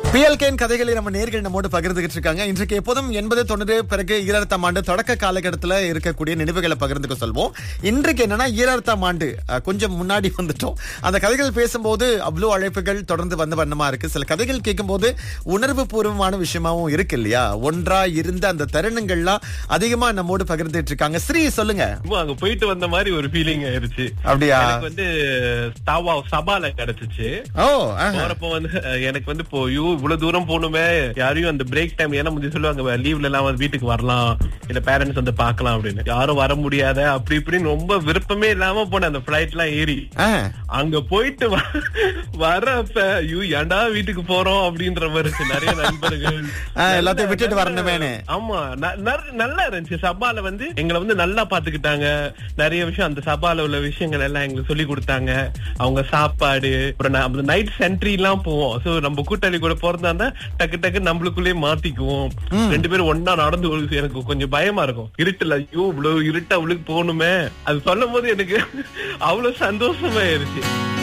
பிஎல்கேன் கதைகளை நம்ம நேர்கள் நம்மோடு பகிர்ந்துகிட்டு இருக்காங்க இன்றைக்கு எப்போதும் எண்பது தொண்ணூறு பிறகு ஈராயிரத்தாம் ஆண்டு தொடக்க காலகட்டத்தில் இருக்கக்கூடிய நினைவுகளை பகிர்ந்துக்க சொல்வோம் இன்றைக்கு என்னன்னா ஈராயிரத்தாம் ஆண்டு அஹ், கொஞ்சம் முன்னாடி வந்துட்டோம் அந்த கதைகள் பேசும்போது அவ்வளோ அழைப்புகள் தொடர்ந்து வந்த வண்ணமா இருக்கு சில கதைகள் கேட்கும்போது உணர்வு பூர்வமான விஷயமாவும் இருக்கு இல்லையா ஒன்றா இருந்த அந்த தருணங்கள்லாம் அதிகமா நம்மோடு பகிர்ந்துட்டு இருக்காங்க ஸ்ரீ சொல்லுங்க சும்மா அங்க போயிட்டு வந்த மாதிரி ஒரு ஃபீலிங் ஆயிருச்சு அப்படியா எனக்கு வந்து தாவா சபால கிடைச்சிச்சு ஓ ஆஹா. போறப்போ வந்து அஹ், எனக்கு வந்து இப்போ ஐயோ இவ்வளவு தூரம் போகணுமே யாரையும் அந்த பிரேக் டைம் ஏன்னா முந்தி சொல்லுவாங்க லீவ்ல எல்லாம் வந்து வீட்டுக்கு வரலாம் இல்ல பேரண்ட்ஸ் வந்து பார்க்கலாம் அப்படின்னு யாரும் வர முடியாத அப்படி இப்படின்னு ரொம்ப விருப்பமே இல்லாம போனேன் அந்த பிளைட் எல்லாம் ஏறி ஆ. அங்க போயிட்டு வ- வரப்ப ஐயோ ஏன்டா வீட்டுக்கு போறோம் அப்படின்ற மாதிரி இருந்துச்சு. நிறைய நண்பர்கள் ஆ, எல்லாத்தையும் விட்டுட்டு நல்ல- வரணுமேன்னு. ஆமா ந- நற- நல்லா இருந்துச்சு சபால வந்து எங்களை வந்து நல்லா பாத்துக்கிட்டாங்க நிறைய விஷயம் அந்த சபால உள்ள விஷயங்கள் எல்லாம் எங்களுக்கு சொல்லி கொடுத்தாங்க அவங்க சாப்பாடு அப்புறம் நைட் சென்ட்ரி எல்லாம் போவோம் சோ நம்ம கூட்டாளி கூட போறதா இருந்தா டக்கு டக்கு நம்மளுக்குள்ளேயே மாத்திக்குவோம் ரெண்டு பேரும் ஒன்னா நடந்து ஒரு- எனக்கு கொஞ்சம் பயமா இருக்கும் இருட்டுல ஐயோ இவ்வளவு இருட்டா அவளுக்கு போகணுமே அது சொல்லும் போது எனக்கு அவ்வளவு சந்தோஷமா இருந்துச்சு